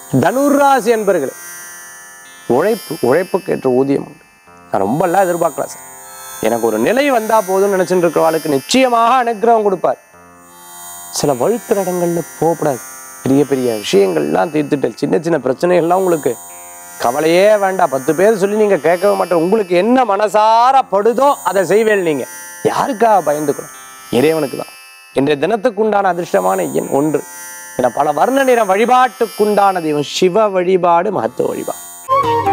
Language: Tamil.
தனுராசி என்பர்களே உழைப்பு உழைப்புக்கு ஊதியம் உண்டு நான் ரொம்பலாம் எதிர்பார்க்கல சார் எனக்கு ஒரு நிலை வந்தா போதும்னு நினைச்சிட்டு இருக்கிறவாளுக்கு நிச்சயமாக அனுக்கிரகம் கொடுப்பார் சில வழுக்கிற இடங்கள்ல போகக்கூடாது பெரிய பெரிய விஷயங்கள்லாம் தீர்த்துட்டு சின்ன சின்ன பிரச்சனைகள்லாம் உங்களுக்கு கவலையே வேண்டாம் பத்து பேர் சொல்லி நீங்க கேட்கவே மாட்டோம் உங்களுக்கு என்ன மனசார படுதோ அதை செய்வேன் நீங்க யாருக்காக பயந்துக்கணும் இறைவனுக்கு தான் இன்றைய தினத்துக்குண்டான அதிர்ஷ்டமான எண் ஒன்று என பல வர்ண நிற வழிபாட்டுக்குண்டான தெய்வம் சிவ வழிபாடு மகத்துவ வழிபாடு